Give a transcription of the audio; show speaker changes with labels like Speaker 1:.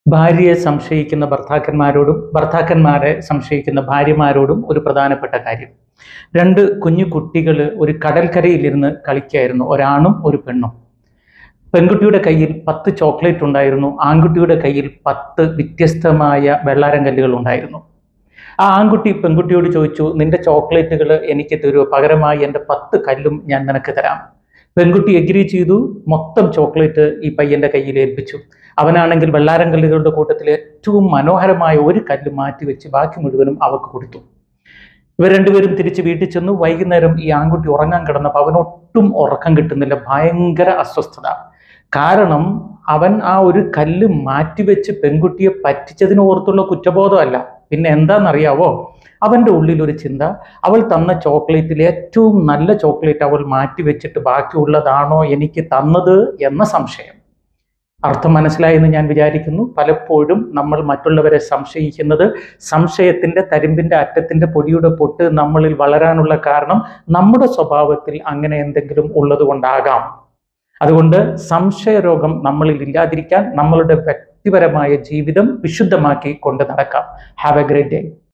Speaker 1: ഭാര്യയെ സംശയിക്കുന്ന ഭർത്താക്കന്മാരോടും ഭർത്താക്കന്മാരെ സംശയിക്കുന്ന ഭാര്യമാരോടും ഒരു പ്രധാനപ്പെട്ട കാര്യം രണ്ട് കുഞ്ഞു കുട്ടികൾ ഒരു കടൽക്കരയിലിരുന്ന് കളിക്കായിരുന്നു ഒരാണും ഒരു പെണ്ണും പെൺകുട്ടിയുടെ കയ്യിൽ പത്ത് ചോക്ലേറ്റ് ഉണ്ടായിരുന്നു ആൺകുട്ടിയുടെ കയ്യിൽ പത്ത് വ്യത്യസ്തമായ വെള്ളാരം കല്ലുകൾ ഉണ്ടായിരുന്നു ആ ആൺകുട്ടി പെൺകുട്ടിയോട് ചോദിച്ചു നിന്റെ ചോക്ലേറ്റുകൾ എനിക്ക് തരുമോ പകരമായി എൻ്റെ പത്ത് കല്ലും ഞാൻ നിനക്ക് തരാം പെൺകുട്ടി എഗ്രി ചെയ്തു മൊത്തം ചോക്ലേറ്റ് ഈ പയ്യന്റെ കയ്യിൽ ഏൽപ്പിച്ചു അവനാണെങ്കിൽ വെള്ളാരം കല്ലുകളുടെ കൂട്ടത്തിൽ ഏറ്റവും മനോഹരമായ ഒരു കല്ല് മാറ്റി വെച്ച് ബാക്കി മുഴുവനും അവക്ക് കൊടുത്തു ഇവർ രണ്ടുപേരും തിരിച്ച് വീട്ടിൽ ചെന്നു വൈകുന്നേരം ഈ ആൺകുട്ടി ഉറങ്ങാൻ കിടന്നപ്പോൾ അവനൊട്ടും ഉറക്കം കിട്ടുന്നില്ല ഭയങ്കര അസ്വസ്ഥത കാരണം അവൻ ആ ഒരു കല്ല് മാറ്റിവെച്ച് പെൺകുട്ടിയെ പറ്റിച്ചതിന് ഓർത്തുള്ള കുറ്റബോധമല്ല പിന്നെ എന്താണെന്നറിയാവോ അവൻ്റെ ഉള്ളിൽ ഒരു ചിന്ത അവൾ തന്ന ചോക്ലേറ്റിൽ ഏറ്റവും നല്ല ചോക്ലേറ്റ് അവൾ മാറ്റിവെച്ചിട്ട് ബാക്കിയുള്ളതാണോ എനിക്ക് തന്നത് എന്ന സംശയം അർത്ഥം മനസ്സിലായെന്ന് ഞാൻ വിചാരിക്കുന്നു പലപ്പോഴും നമ്മൾ മറ്റുള്ളവരെ സംശയിക്കുന്നത് സംശയത്തിന്റെ തരിമ്പിന്റെ അറ്റത്തിന്റെ പൊടിയുടെ പൊട്ട് നമ്മളിൽ വളരാനുള്ള കാരണം നമ്മുടെ സ്വഭാവത്തിൽ അങ്ങനെ എന്തെങ്കിലും ഉള്ളത് കൊണ്ടാകാം അതുകൊണ്ട് സംശയരോഗം നമ്മളിൽ ഇല്ലാതിരിക്കാൻ നമ്മളുടെ വ്യക്തിപരമായ ജീവിതം വിശുദ്ധമാക്കി കൊണ്ട് നടക്കാം ഹാവ് എ ഗ്രേറ്റ് ഡേ